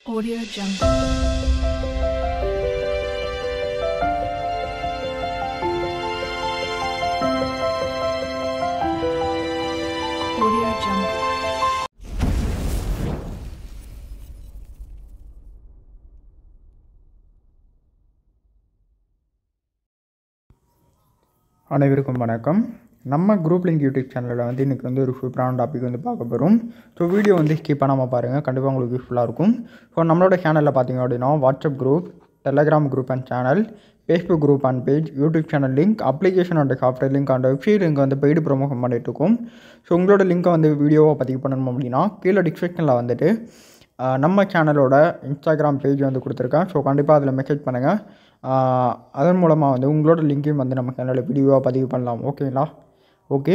Audio Jungle. Audio Jungle. அனைவருக்கும் வணக்கம் நம்ம குரூப் லிங்க் யூடியூப் சேனலில் வந்து இன்றைக்கி வந்து ஒரு சூப்பரான டாபிக் வந்து பார்க்க போகிறோம் ஸோ வீடியோ வந்து ஸ்கிப் பண்ணாமல் பாருங்கள் கண்டிப்பாக உங்களுக்கு யூஸ்ஃபுல்லாக இருக்கும் ஸோ நம்மளோட சேனலில் பார்த்தீங்க அப்படின்னா WhatsApp group Telegram group and channel Facebook group and page YouTube channel link application and software link and website link வந்து பெய்டு ப்ரொமோஷன் பண்ணிட்டு இருக்கோம் ஸோ உங்களோட லிங்க்கை வந்து வீடியோவை பதிவு பண்ணணும் அப்படின்னா கீழே டிஸ்கிரிப்ஷனில் வந்துட்டு ஆஹ், நம்ம சேனலோட இன்ஸ்டாகிராம் பேஜ் வந்து கொடுத்துருக்கேன் ஸோ கண்டிப்பாக அதில் மெசேஜ் பண்ணுங்கள் ஆஹ், அதன் மூலமாக வந்து உங்களோட லிங்க்கையும் வந்து நம்ம சேனலில் வீடியோவாக பதிவு பண்ணலாம் ஓகேங்களா ஓகே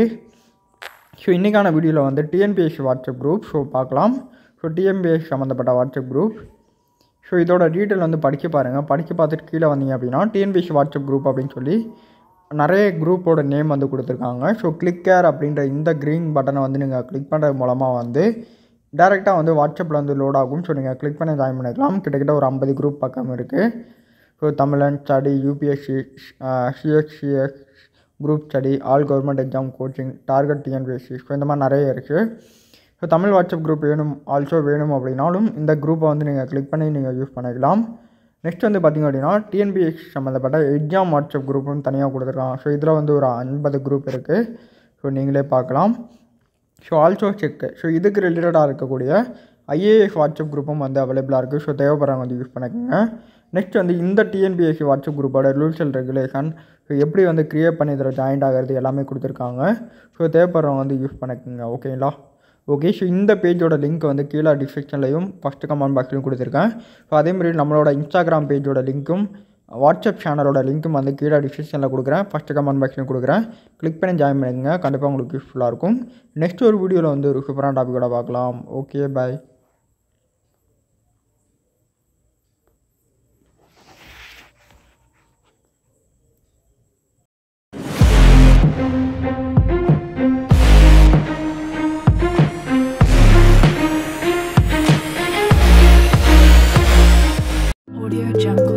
ஸோ இன்றைக்கான வீடியோவில் வந்து டிஎன்பிஎஸ்சி வாட்ஸ்அப் குரூப் ஸோ பார்க்கலாம் ஸோ டிஎன்பிஎஸ்சி சம்மந்தப்பட்ட வாட்ஸ்அப் குரூப் ஸோ இதோட டீட்டெயில் வந்து படிக்க பாருங்கள் படிக்க பார்த்துட்டு கீழே வந்தீங்க அப்படின்னா டிஎன்பிஎஸ்சி வாட்ஸ்அப் குரூப் அப்படின்னு சொல்லி நிறைய குரூப்போட நேம் வந்து கொடுத்துருக்காங்க ஸோ கிளிக் கேர் அப்படின்ற இந்த க்ரீன் பட்டனை வந்து நீங்கள் கிளிக் பண்ணுறது மூலமாக வந்து டேரெக்டாக வந்து வாட்ஸ்அப்பில் வந்து லோட் ஆகும் ஸோ நீங்கள் கிளிக் பண்ணி ஜாயின் பண்ணிக்கலாம் கிட்டத்தட்ட ஒரு ஐம்பது குரூப் பக்கம் இருக்குது so Tamilan study UPSC CSCS group study all government exam coaching target TNPSC so இந்த மாதிரி நிறைய இருக்குது ஸோ தமிழ் வாட்ஸ்அப் குரூப் வேணும் ஆல்சோ வேணும் அப்படின்னாலும் இந்த குரூப்பை வந்து நீங்கள் கிளிக் பண்ணி நீங்கள் யூஸ் பண்ணிக்கலாம் நெக்ஸ்ட் வந்து பார்த்திங்க அப்படின்னா டிஎன்பிஎஸ்சி சம்மந்தப்பட்ட எக்ஸாம் வாட்ஸ்அப் குரூப்னு தனியாக கொடுத்துருக்காங்க ஸோ இதில் வந்து ஒரு ஐம்பது குரூப் இருக்குது ஸோ நீங்களே பார்க்கலாம் ஸோ ஆல்சோ செக் ஸோ இதுக்கு ரிலேட்டடாக இருக்கக்கூடிய ஐஏஎஸ் வாட்ஸ்அப் குரூப்பும் வந்து அவைலபிளாக இருக்குது ஸோ தேவைப்படுறவங்க வந்து யூஸ் பண்ணிக்கோங்க நெக்ஸ்ட் வந்து இந்த டிஎன்பிஎஸ்சி வாட்ஸ்அப் குரூப்போட ரூல்ஸ் அண்ட் ரெகுலேஷன் ஸோ எப்படி வந்து க்ரியேட் பண்ணி இதில் ஜாயின்ட் ஆகிறது எல்லாமே கொடுத்துருக்காங்க ஸோ தேவைப்படுறவங்க வந்து யூஸ் பண்ணிக்கோங்க ஓகேங்களா ஓகே ஸோ இந்த பேஜோட லிங்க் வந்து கீழே டிஸ்கிரிப்ஷன்லையும் ஃபஸ்ட்டு கமெண்ட் பாக்ஸ்லையும் கொடுத்துருக்கேன் ஸோ அதே மாதிரி நம்மளோட இன்ஸ்டாகிராம் பேஜோட லிங்க்கும் வாட்ஸ்அப் சேனலோட லிங்க்கும் வந்து கீழே டிஸ்கிரிப்ஷனில் கொடுக்குறேன் ஃபஸ்ட்டு கமெண்ட் பாக்ஸ்லையும் கொடுக்குறேன் கிளிக் பண்ணி ஜாயின் பண்ணிக்கங்க கண்டிப்பாக உங்களுக்கு யூஸ்ஃபுல்லாக இருக்கும் நெக்ஸ்ட் ஒரு வீடியோவில் வந்து ஒரு சூப்பரான டாப்பிக்கோட பார்க்கலாம் ஓகே பாய் Audio Jungle.